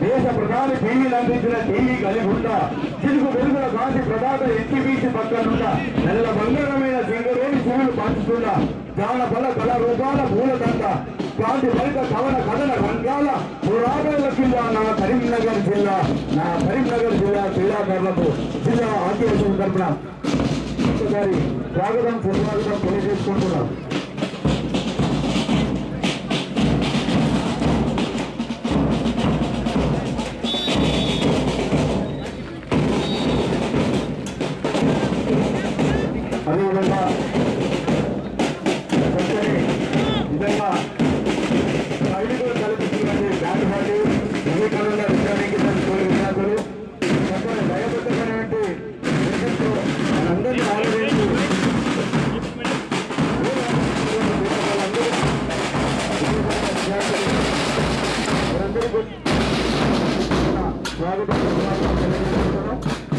దేశ ప్రధాని టీవీలు అందించిన టీవీ కలిగుండ చిలుకు వెలుగుల కాంతి ప్రదాత ఎన్టీబీసీ పక్కనుండ నెల బంగారమైన సింగరేణి పువ్వులు పంచుతున్న జాన బల కళ రూపాల పూలదండ కాంతి బలిత కవన కథన రంగాల పురాణాల జిల్లా నా కరీంనగర్ జిల్లా నా కరీంనగర్ జిల్లా క్రీడాకారులకు జిల్లా ఆదివాసుల తరపున ఒకసారి స్వాగతం సుస్వాగతం తెలియజేసుకుంటున్నాం అదేవిధంగా చక్కని నిజంగా ఐదుగురు కల్పిస్తున్నది band party Vivekananda Vidyaniketan school విద్యార్థులు చక్కని భయపెట్టమైనటువంటి విషయంతో మనందరినీ ఆలోచించి స్వాగతం స్వాగతం తెలియజేస్తున్నాం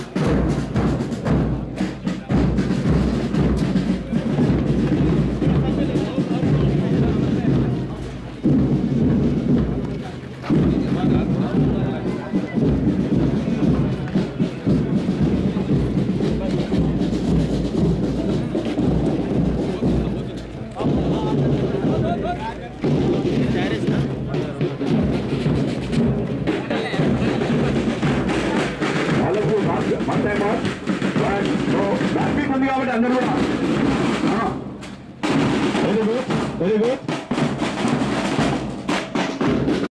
వాళ్ళకు వన్ టైం బ్యాక్ ఉంది కాబట్టి అందరూ కూడా వెరీ గుడ్ వెరీ గుడ్